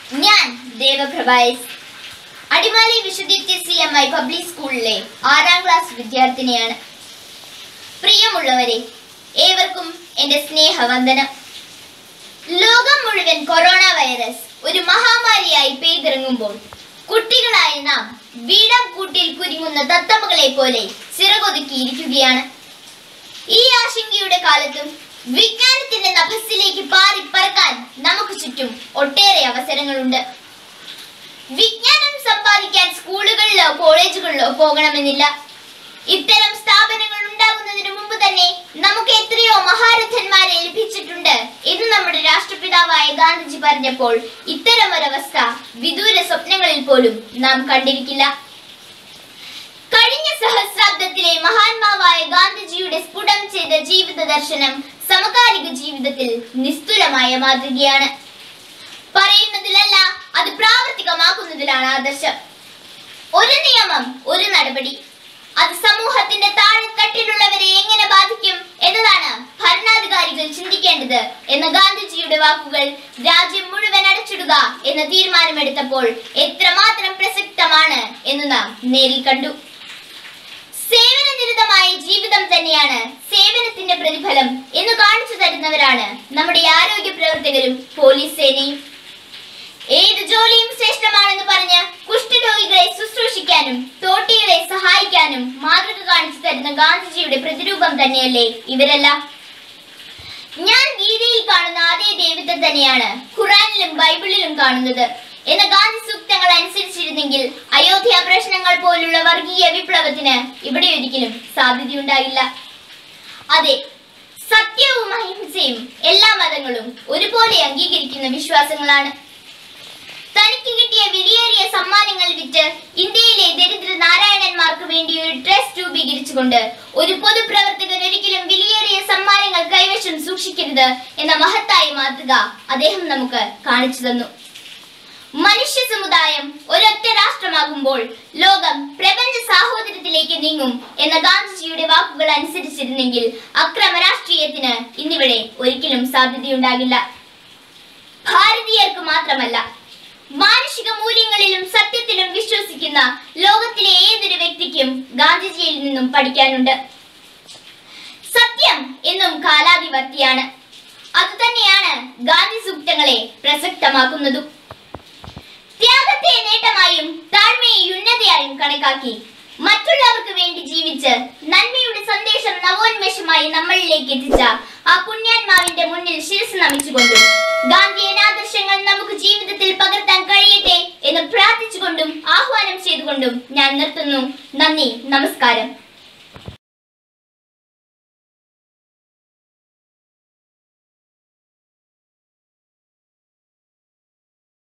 ഞാൻ ദേവപ്രഭ എസ് അടിമാലി വിശുദ്ധ C M I public സ്കൂളിലെ ആറാം ക്ലാസ് വിദ്യാർത്ഥിനിയാണ് പ്രിയമുള്ളവരെ ഏവർക്കും എന്റെ സ്നേഹവന്ദനം ലോകം മുഴുവൻ കൊറോണ വൈറസ് ഒരു മഹാമാരിയായി പെയ്തിറങ്ങുമ്പോൾ കുട്ടികളായ നാം വീടം കൂട്ടിൽ കുരുങ്ങുന്ന തത്തമ്മകളെ പോലെ ചിറകൊതുക്കിയിരിക്കുകയാണ് ഈ ആശങ്കയുടെ കാലത്തും വിജ്ഞാനത്തിന്റെ നഭസ്സിലേക്ക് പാറി പറക്കാൻ നമുക്ക് ചുറ്റും ഒട്ടേറെ അവസരങ്ങളുണ്ട് വിജ്ഞാനം സമ്പാദിക്കാൻ സ്കൂളുകളിലോ കോളേജുകളിലോ പോകണമെന്നില്ല ഇത്തരം സ്ഥാപനങ്ങൾ ഉണ്ടാകുന്നതിന് മുമ്പ് തന്നെ നമുക്ക് എത്രയോ മഹാരഥന്മാരെ ലഭിച്ചിട്ടുണ്ട് എന്ന് നമ്മുടെ രാഷ്ട്രപിതാവായ ഗാന്ധിജി പറഞ്ഞപ്പോൾ ഇത്തരം ഒരവസ്ഥ വിദൂര സ്വപ്നങ്ങളിൽ പോലും നാം കണ്ടിരിക്കില്ല കഴിഞ്ഞ സഹസ്രാബ്ദത്തിലെ മഹാത്മാവായ ഗാന്ധിജിയുടെ സ്ഫുടം ചെയ്ത ജീവിത ദർശനം സമകാലിക ജീവിതത്തിൽ നിസ്തുലമായ മാതൃകയാണ് പറയുന്നതിലല്ല അത് പ്രാവർത്തികമാക്കുന്നതിലാണ് ആദർശം ഒരു നിയമം ഒരു നടപടി അത് സമൂഹത്തിന്റെ താഴെത്തട്ടിലുള്ളവരെ എങ്ങനെ ബാധിക്കും എന്നതാണ് ഭരണാധികാരികൾ ചിന്തിക്കേണ്ടത് എന്ന ഗാന്ധിജിയുടെ വാക്കുകൾ രാജ്യം മുഴുവൻ അടച്ചിടുക എന്ന തീരുമാനമെടുത്തപ്പോൾ എത്രമാത്രം പ്രസക്തമാണ് എന്ന് നാം നേരിൽ കണ്ടു സേവനനിരതമായ ജീവിതം തന്നെയാണ് സേവനത്തിന്റെ പ്രതിഫലം എന്ന് കാണിച്ചു തരുന്നവരാണ് നമ്മുടെ ആരോഗ്യ പ്രവർത്തകരും പോലീസ് സേനയും ഏത് ജോലിയും ശ്രേഷ്ഠമാണെന്ന് പറഞ്ഞ് കുഷ്ഠരോഗികളെ ശുശ്രൂഷിക്കാനും തോട്ടികളെ സഹായിക്കാനും മാതൃക കാണിച്ചു തരുന്ന ഗാന്ധിജിയുടെ പ്രതിരൂപം തന്നെയല്ലേ ഇവരെല്ലാം ഞാൻ ഗീതയിൽ കാണുന്ന അതേ ദൈവത്തെ തന്നെയാണ് ഖുറാനിലും ബൈബിളിലും കാണുന്നത് എന്ന ഗാന്ധി സൂക്തങ്ങൾ അനുസരിച്ചിരുന്നെങ്കിൽ അയോധ്യ പ്രശ്നങ്ങൾ പോലുള്ള വർഗീയ വിപ്ലവത്തിന് ഇവിടെ ഒരിക്കലും സാധ്യതയുണ്ടാകില്ല അതെ സത്യവും അഹിംസയും എല്ലാ മതങ്ങളും ഒരുപോലെ അംഗീകരിക്കുന്ന വിശ്വാസങ്ങളാണ് തനിക്ക് കിട്ടിയ വിലയേറിയ സമ്മാനങ്ങൾ വിറ്റ് ഇന്ത്യയിലെ ദരിദ്ര നാരായണന്മാർക്ക് വേണ്ടി ഒരു ട്രസ്റ്റ് രൂപീകരിച്ചുകൊണ്ട് ഒരു പൊതുപ്രവർത്തകൻ ഒരിക്കലും വിലയേറിയ സമ്മാനങ്ങൾ കൈവശം സൂക്ഷിക്കരുത് എന്ന മഹത്തായ മാതൃക അദ്ദേഹം നമുക്ക് കാണിച്ചു തന്നു മനുഷ്യ സമുദായം ഒരൊറ്റ രാഷ്ട്രമാകുമ്പോൾ ലോകം പ്രപഞ്ച സാഹോദര്യത്തിലേക്ക് നീങ്ങും എന്ന ഗാന്ധിജിയുടെ വാക്കുകൾ അനുസരിച്ചിരുന്നെങ്കിൽ അക്രമ രാഷ്ട്രീയത്തിന് ഇന്നിവിടെ ഒരിക്കലും സാധ്യതയുണ്ടാകില്ല ഭാരതീയർക്ക് മാത്രമല്ല മാനുഷിക മൂല്യങ്ങളിലും സത്യത്തിലും വിശ്വസിക്കുന്ന ലോകത്തിലെ ഏതൊരു വ്യക്തിക്കും ഗാന്ധിജിയിൽ നിന്നും പഠിക്കാനുണ്ട് സത്യം എന്നും കാലാതിവർത്തിയാണ് അതുതന്നെയാണ് ഗാന്ധി സൂക്തങ്ങളെ പ്രസക്തമാക്കുന്നതും ത്യാഗത്തെ നേട്ടമായും താഴ്മയെ ഉന്നതയായും കണക്കാക്കി മറ്റുള്ളവർക്ക് വേണ്ടി ജീവിച്ച് നന്മയുടെ സന്ദേശം നവോന്മേഷമായി നമ്മളിലേക്ക് എത്തിച്ച ആ പുണ്യാത്മാവിന്റെ മുന്നിൽ ശിരസ് നമിച്ചുകൊണ്ടും ഗാന്ധിയൻ ആദർശങ്ങൾ നമുക്ക് ജീവിതത്തിൽ പകർത്താൻ കഴിയട്ടെ എന്ന് പ്രാർത്ഥിച്ചുകൊണ്ടും ആഹ്വാനം ചെയ്തുകൊണ്ടും ഞാൻ നിർത്തുന്നു നന്ദി നമസ്കാരം